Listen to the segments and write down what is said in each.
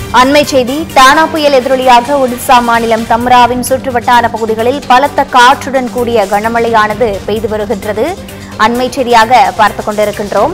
அண்மை செய்தி டானா புயல் எதிரொலியாக ஒடிசா மாநிலம் தம்ராவின் சுற்றுவட்டார பகுதிகளில் பலத்த காற்றுடன் கூடிய கனமழையானது பெய்து வருகின்றது அண்மை செய்தியாக பார்த்துக் கொண்டிருக்கின்றோம்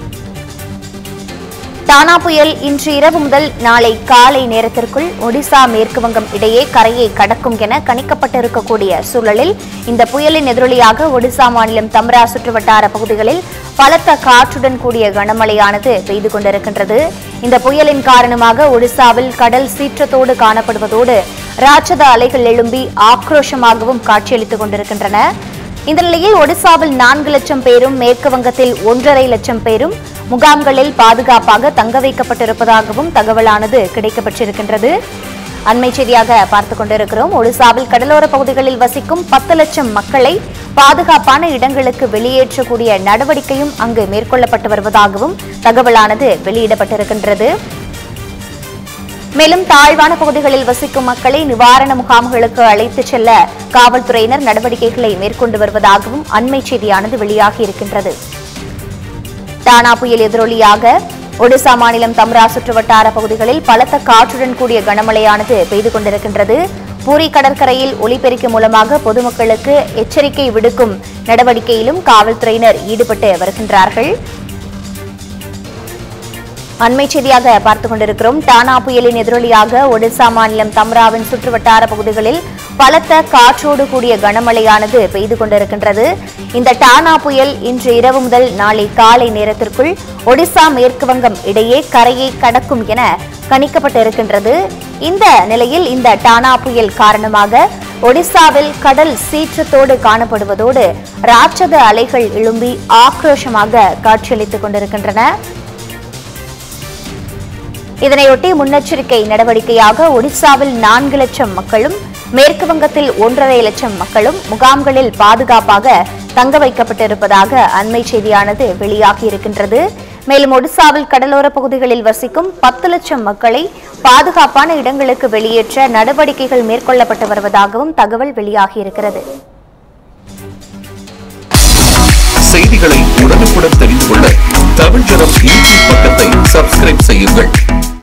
டானா புயல் இன்று இரவு முதல் நாளை காலை நேரத்திற்குள் ஒடிசா மேற்கு வங்கம் இடையே கரையை கடக்கும் என கணிக்கப்பட்டிருக்கக்கூடிய சூழலில் இந்த புயலின் எதிரொலியாக ஒடிசா மாநிலம் தம்ரா சுற்றுவட்டார பகுதிகளில் பலத்த காற்றுடன் கூடிய கனமழையானது பெய்து கொண்டிருக்கின்றது இந்த புயலின் காரணமாக ஒடிசாவில் கடல் சீற்றத்தோடு காணப்படுவதோடு ராட்சத அலைகள் எழும்பி ஆக்ரோஷமாகவும் காட்சியளித்துக் கொண்டிருக்கின்றன இந்த நிலையில் ஒடிசாவில் நான்கு லட்சம் பேரும் மேற்கு வங்கத்தில் ஒன்றரை லட்சம் பேரும் முகாம்களில் பாதுகாப்பாக தங்க வைக்கப்பட்டிருப்பதாகவும் தகவலானது கிடைக்கப்பட்டிருக்கின்றது அண்மை செய்தியாக பார்த்துக் கொண்டிருக்கிறோம் ஒடிசாவில் கடலோர பகுதிகளில் வசிக்கும் பத்து லட்சம் மக்களை பாதுகாப்பான இடங்களுக்கு வெளியேற்றக்கூடிய நடவடிக்கையும் அங்கு மேற்கொள்ளப்பட்டு வருவதாகவும் தகவலானது வெளியிடப்பட்டிருக்கின்றது மேலும் தாழ்வான பகுதிகளில் வசிக்கும் மக்களை நிவாரண முகாம்களுக்கு அழைத்துச் செல்ல காவல்துறையினர் நடவடிக்கைகளை மேற்கொண்டு வருவதாகவும் அண்மை செய்தியானது வெளியாகி இருக்கின்றது டானா புயல் எதிரொலியாக ஒடிசா மாநிலம் தம்ரா சுற்றுவட்டார பகுதிகளில் பலத்த காற்றுடன் கூடிய கனமழையானது பெய்து கொண்டிருக்கின்றது பூரி கடற்கரையில் ஒலிபெருக்கி மூலமாக பொதுமக்களுக்கு எச்சரிக்கை விடுக்கும் நடவடிக்கையிலும் காவல்துறையினர் ஈடுபட்டு வருகின்றார்கள் அண்மை செய்தியாக பார்த்துக் கொண்டிருக்கிறோம் டானா புயலின் எதிரொலியாக ஒடிசா மாநிலம் தம்ராவின் சுற்றுவட்டார பகுதிகளில் பலத்த காற்றோடு கூடிய கனமழையானது பெய்து கொண்டிருக்கின்றது இந்த டானா புயல் இன்று இரவு முதல் நாளை காலை நேரத்திற்குள் ஒடிசா மேற்கு வங்கம் இடையே கரையை கடக்கும் என கணிக்கப்பட்டிருக்கின்றது இந்த நிலையில் இந்த டானா புயல் காரணமாக ஒடிசாவில் கடல் சீற்றத்தோடு காணப்படுவதோடு ராட்சத அலைகள் எழும்பி ஆக்ரோஷமாக காட்சியளித்துக் கொண்டிருக்கின்றன இதனையொட்டி முன்னெச்சரிக்கை நடவடிக்கையாக ஒடிசாவில் நான்கு லட்சம் மக்களும் மேற்கு வங்கத்தில் ஒன்றரை லட்சம் மக்களும் முகாம்களில் பாதுகாப்பாக தங்க வைக்கப்பட்டிருப்பதாக அண்மை செய்தியானது வெளியாகி இருக்கின்றது மேலும் ஒடிசாவில் கடலோர பகுதிகளில் வசிக்கும் பத்து லட்சம் மக்களை பாதுகாப்பான இடங்களுக்கு வெளியேற்ற நடவடிக்கைகள் மேற்கொள்ளப்பட்டு வருவதாகவும் தகவல் வெளியாகியிருக்கிறது செய்திகளை உடனுக்குடன் தெரிந்து கொள்ள தமிழ் ஜனம் யூடியூப் பக்கத்தை சப்ஸ்கிரைப் செய்யுங்கள்